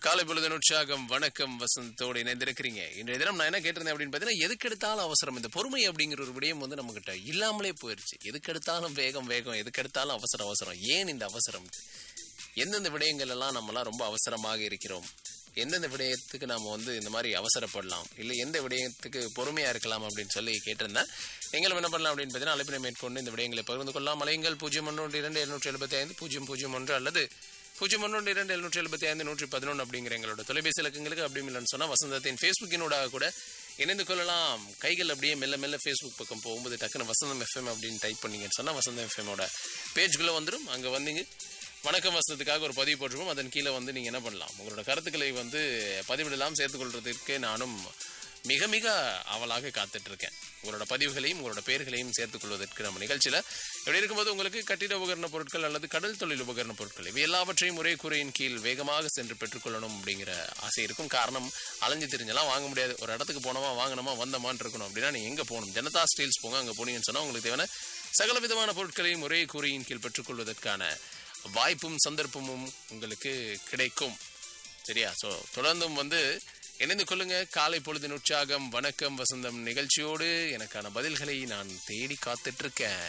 காலை பொழுது உற்சாகம் வணக்கம் வசந்தோடு இணைந்திருக்கிறீங்க இன்றைய தினம் நான் என்ன கேட்டிருந்தேன் அப்படின்னு பார்த்தீங்கன்னா எதுக்கு எடுத்தாலும் அவசரம் இந்த பொறுமை அப்படிங்கிற ஒரு விடயம் வந்து நம்மகிட்ட இல்லாமலே போயிருச்சு எதுக்கு எடுத்தாலும் வேகம் வேகம் எதுக்கு எடுத்தாலும் அவசரம் அவசரம் ஏன் இந்த அவசரம் எந்தெந்த விடயங்கள் எல்லாம் நம்மலாம் ரொம்ப அவசரமாக இருக்கிறோம் எந்தெந்த விடயத்துக்கு நாம வந்து இந்த மாதிரி அவசரப்படலாம் இல்லை எந்த விடயத்துக்கு பொறுமையா இருக்கலாம் அப்படின்னு சொல்லி கேட்டிருந்தேன் நீங்களும் என்ன பண்ணலாம் அப்படின்னு பார்த்தீங்கன்னா அழைப்பினை மேற்கொண்டு இந்த விடயங்களை பகிர்ந்து கொள்ளலாம் அலைங்கள் பூஜ்ஜியம் ஒன்று இரண்டு எழுநூற்றி எழுபத்தி ஐந்து பூஜ்ஜியம் பூஜ்ஜியம் ஒன்று அல்லது பூஜ்ஜியம் ஒன்று இரண்டு எழுநூற்றி எழுபத்தி ஐந்து நூற்றி பதினொன்று அப்படிங்கிற எங்களோட தொலைபேசி இலக்கங்களுக்கு அப்படி இல்லைன்னு சொன்னால் வசந்தத்தின் ஃபேஸ்புக்கினூடாக கூட இணைந்து கொள்ளலாம் கைகள் அப்படியே மெல்ல மெல்ல ஃபேஸ்புக் பக்கம் போகும்போது டக்குன்னு வசந்தம் எஃப்எம் அப்படின்னு டைப் பண்ணீங்கன்னு சொன்னால் வசந்தம் எஃப்எம்மோட பேஜ்குள்ளே வந்துடும் அங்கே வந்தீங்க வணக்கம் வசனத்துக்காக ஒரு பதிவு போட்டிருப்போம் அதன் கீழே வந்து நீங்கள் என்ன பண்ணலாம் உங்களோட கருத்துக்களை வந்து பதிவிடலாம் சேர்த்துக்கொள்றதுக்கு நானும் மிக மிக ஆவலாக காத்துட்டு இருக்கேன் உங்களோட பதிவுகளையும் உங்களோட பெயர்களையும் சேர்த்துக் கொள்வதற்கு நம்ம நிகழ்ச்சியில் இப்படி இருக்கும்போது உங்களுக்கு கட்டிட உபகரண பொருட்கள் அல்லது கடல் தொழில் உபகரண பொருட்கள் இவை எல்லாவற்றையும் ஒரே குறையின் கீழ் வேகமாக சென்று பெற்றுக்கொள்ளணும் அப்படிங்கிற ஆசை இருக்கும் காரணம் அலைஞ்சு தெரிஞ்செல்லாம் வாங்க முடியாது ஒரு இடத்துக்கு போனோமா வாங்கினோமா வந்தமான்னு இருக்கணும் அப்படின்னா நீ எங்கே போகணும் ஜனதா ஸ்டீல்ஸ் போங்க அங்கே போனீங்கன்னு சொன்னால் உங்களுக்கு தேவையான சகல விதமான பொருட்களையும் ஒரே கூரையின் கீழ் பெற்றுக்கொள்வதற்கான வாய்ப்பும் சந்தர்ப்பமும் உங்களுக்கு கிடைக்கும் சரியா ஸோ தொடர்ந்தும் வந்து இணைந்து கொள்ளுங்க காலை பொழுதின் உற்சாகம் வணக்கம் வசந்தம் நிகழ்ச்சியோடு எனக்கான பதில்களை நான் தேடி காத்துட்டு இருக்கேன்